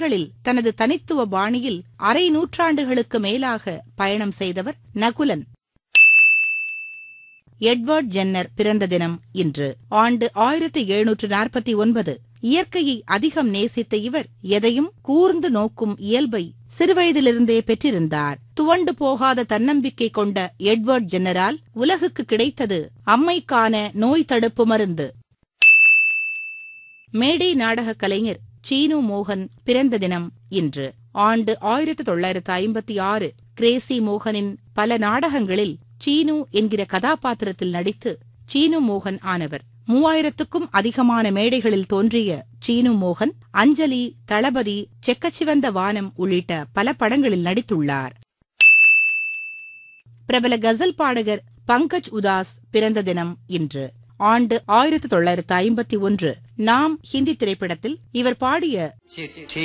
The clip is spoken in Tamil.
படங்களில் தனது தனித்துவ பாணியில் அரை நூற்றாண்டுகளுக்கு மேலாக பயணம் செய்தவர் நகுலன் எட்வர்ட் ஜென்னர் பிறந்த தினம் இன்று ஆண்டு ஆயிரத்தி எழுநூற்று நாற்பத்தி ஒன்பது இயற்கையை அதிகம் நேசித்த இவர் எதையும் கூர்ந்து நோக்கும் இயல்பை சிறுவயதிலிருந்தே பெற்றிருந்தார் துவண்டு போகாத தன்னம்பிக்கை கொண்ட எட்வர்ட் ஜென்னரால் உலகுக்கு கிடைத்தது அம்மைக்கான நோய் தடுப்பு மருந்து மேடை நாடக கலைஞர் சீனு மோகன் பிறந்த தினம் இன்று ஆண்டு ஆயிரத்தி தொள்ளாயிரத்து ஐம்பத்தி ஆறு கிரேசி மோகனின் பல நாடகங்களில் சீனு என்கிற கதாபாத்திரத்தில் நடித்து சீனு மோகன் ஆனவர் மூவாயிரத்துக்கும் அதிகமான மேடைகளில் தோன்றிய சீனு மோகன் அஞ்சலி தளபதி செக்கச்சிவந்த வானம் உள்ளிட்ட பல படங்களில் நடித்துள்ளார் பிரபல கசல் பாடகர் பங்கஜ் உதாஸ் பிறந்த தினம் இன்று ஆண்டு ஆயிரத்தி தொள்ளாயிரத்து ஐம்பத்தி ஒன்று நாம் ஹிந்தி திரைப்படத்தில் இவர் பாடிய चिट्ठी